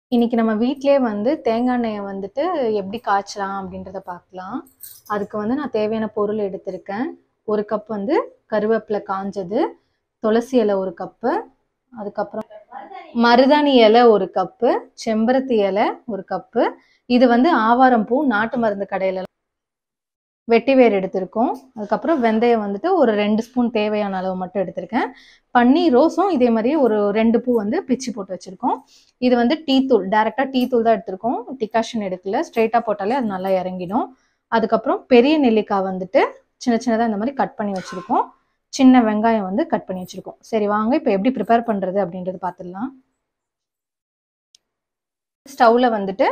இன்னைக்கு நம்ம வீட்டிலேயே வந்து தேங்காய் எண்ணெயை வந்துட்டு எப்படி காய்ச்சலாம் அப்படின்றத பார்க்கலாம் அதுக்கு வந்து நான் தேவையான பொருள் எடுத்திருக்கேன் ஒரு கப் வந்து கருவேப்பிலை காஞ்சது துளசி இலை ஒரு கப்பு அதுக்கப்புறம் மருதாணி இலை ஒரு கப்பு செம்பருத்தி இலை ஒரு கப்பு இது வந்து ஆவாரம் பூ நாட்டு மருந்து கடையில வெட்டி வேர் எடுத்திருக்கோம் அதுக்கப்புறம் வெந்தயம் வந்துட்டு ஒரு ரெண்டு ஸ்பூன் தேவையான அளவு மட்டும் எடுத்திருக்கேன் பன்னீர் ரோஸும் இதே மாதிரி ஒரு ரெண்டு பூ வந்து பிச்சு போட்டு வச்சிருக்கோம் இது வந்து டீ தூள் டேரெக்டாக டீ தூள் தான் எடுத்திருக்கோம் டிகாஷன் எடுக்கல ஸ்ட்ரெயிட்டாக போட்டாலே அது நல்லா இறங்கிடும் அதுக்கப்புறம் பெரிய நெல்லிக்காய் வந்துட்டு சின்ன சின்னதாக இந்த மாதிரி கட் பண்ணி வச்சுருக்கோம் சின்ன வெங்காயம் வந்து கட் பண்ணி வச்சுருக்கோம் சரி வாங்க இப்போ எப்படி ப்ரிப்பேர் பண்ணுறது அப்படின்றது பார்த்துடலாம் ஸ்டவ்வில் வந்துட்டு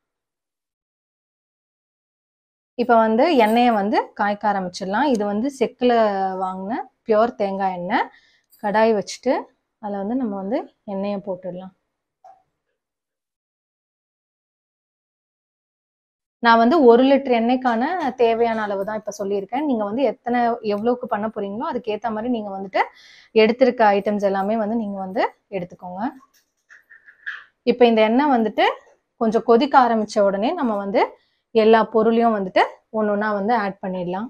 இப்போ வந்து எண்ணெயை வந்து காய்க்க ஆரம்பிச்சிடலாம் இது வந்து செக்கில் வாங்கின பியோர் தேங்காய் எண்ணெய் கடாய் வச்சுட்டு அதில் வந்து நம்ம வந்து எண்ணெயை போட்டுடலாம் நான் வந்து ஒரு லிட்டர் எண்ணெய்க்கான தேவையான அளவு தான் இப்போ சொல்லியிருக்கேன் நீங்கள் வந்து எத்தனை எவ்வளோக்கு பண்ண போறீங்களோ அதுக்கேற்ற மாதிரி நீங்கள் வந்துட்டு எடுத்திருக்க ஐட்டம்ஸ் எல்லாமே வந்து நீங்கள் வந்து எடுத்துக்கோங்க இப்போ இந்த எண்ணெய் வந்துட்டு கொஞ்சம் கொதிக்க ஆரம்பித்த உடனே நம்ம வந்து எல்லா பொருளையும் வந்துட்டு ஒன்று ஒன்றா வந்து ஆட் பண்ணிடலாம்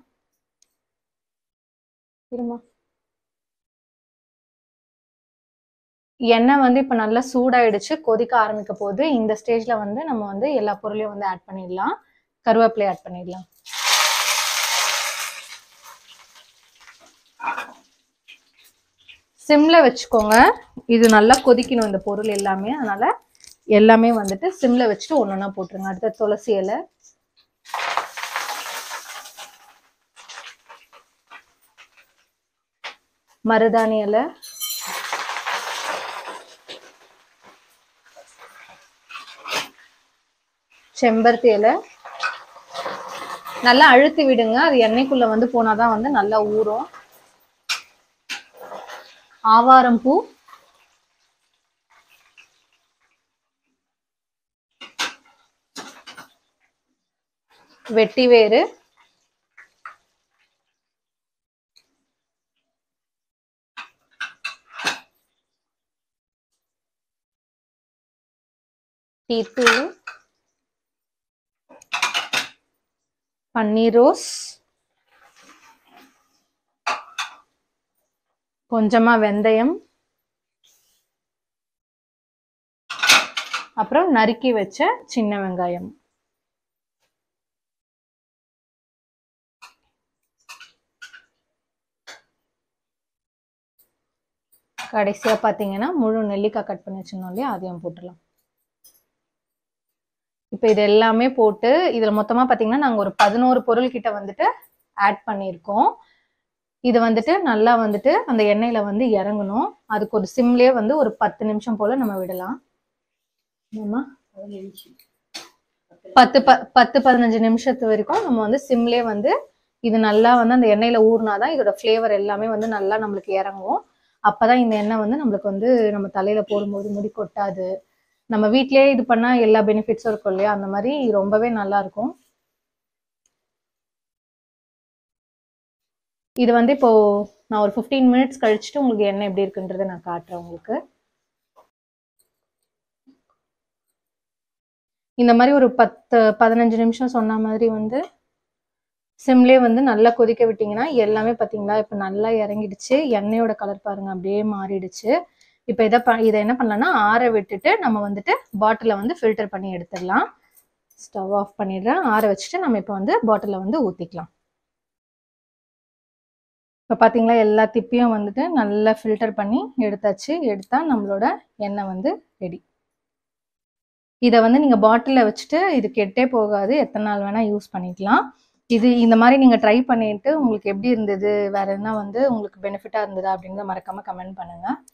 இருமா எண்ணெய் வந்து இப்போ நல்லா சூடாயிடுச்சு கொதிக்க ஆரம்பிக்க போது இந்த ஸ்டேஜில் வந்து நம்ம வந்து எல்லா பொருளையும் வந்து ஆட் பண்ணிடலாம் கருவேப்பிலை ஆட் பண்ணிடலாம் சிம்ல வச்சுக்கோங்க இது நல்லா கொதிக்கணும் இந்த பொருள் எல்லாமே அதனால எல்லாமே வந்துட்டு சிம்ல வச்சுட்டு ஒன்று ஒன்றா போட்டுருங்க அடுத்த துளசி இலை மருதாணி இலை செம்பருத்தி இலை நல்லா அழுத்தி விடுங்க அது எண்ணெய்க்குள்ள வந்து போனாதான் வந்து நல்லா ஊறும் ஆவாரம் பூ வெட்டி வேறு டீத்தூள் பன்னீர் ரோஸ் கொஞ்சமா வெந்தயம் அப்புறம் நறுக்கி வச்ச சின்ன வெங்காயம் கடைசியா பாத்தீங்கன்னா முழு நெல்லிக்காய் கட் பண்ணி வச்சிருந்தோம் இல்லையா அதையும் போட்டுடலாம் இப்போ இது எல்லாமே போட்டு இதில் மொத்தமாக பார்த்தீங்கன்னா நாங்கள் ஒரு பதினோரு பொருள் கிட்ட வந்துட்டு ஆட் பண்ணியிருக்கோம் இது வந்துட்டு நல்லா வந்துட்டு அந்த எண்ணெயில் வந்து இறங்கணும் அதுக்கு ஒரு சிம்லேயே வந்து ஒரு பத்து நிமிஷம் போல் நம்ம விடலாம் நம்ம பத்து ப பத்து பதினஞ்சு நிமிஷத்து வரைக்கும் நம்ம வந்து சிம்லேயே வந்து இது நல்லா வந்து அந்த எண்ணெயில் ஊறினாதான் இதோட ஃப்ளேவர் எல்லாமே வந்து நல்லா நம்மளுக்கு இறங்கும் அப்பதான் இந்த எண்ணெய் வந்து நம்மளுக்கு வந்து நம்ம தலையில போடும்போது முடி கொட்டாது நம்ம வீட்லயே இது பண்ணா எல்லா பெனிஃபிட்ஸும் இருக்கும் இல்லையா அந்த மாதிரி ரொம்பவே நல்லா இருக்கும் இது வந்து இப்போ நான் ஒரு ஃபிஃப்டீன் மினிட்ஸ் கழிச்சுட்டு உங்களுக்கு எண்ணெய் எப்படி இருக்குன்றதை நான் காட்டுறேன் உங்களுக்கு இந்த மாதிரி ஒரு பத்து பதினஞ்சு நிமிஷம் சொன்ன மாதிரி வந்து சிம்லே வந்து நல்லா கொதிக்க விட்டீங்கன்னா எல்லாமே பார்த்தீங்களா இப்போ நல்லா இறங்கிடுச்சு எண்ணெயோட கலர் பாருங்க அப்படியே மாறிடுச்சு இப்போ இதை ப இதை என்ன பண்ணலாம்னா ஆற விட்டுட்டு நம்ம வந்துட்டு பாட்டிலை வந்து ஃபில்டர் பண்ணி எடுத்துடலாம் ஸ்டவ் ஆஃப் பண்ணிடுறேன் ஆற வச்சுட்டு நம்ம இப்போ வந்து பாட்டிலில் வந்து ஊற்றிக்கலாம் இப்போ பார்த்தீங்களா எல்லா திப்பியும் வந்துட்டு நல்லா ஃபில்டர் பண்ணி எடுத்தாச்சு எடுத்தால் நம்மளோட எண்ணெய் வந்து ரெடி இதை வந்து நீங்கள் பாட்டிலில் வச்சுட்டு இது கெட்டே போகாது எத்தனை நாள் வேணால் யூஸ் பண்ணிக்கலாம் இது இந்த மாதிரி நீங்கள் ட்ரை பண்ணிட்டு உங்களுக்கு எப்படி இருந்தது வேற என்ன வந்து உங்களுக்கு பெனிஃபிட்டாக இருந்ததா அப்படின்றத மறக்காமல் கமெண்ட் பண்ணுங்கள்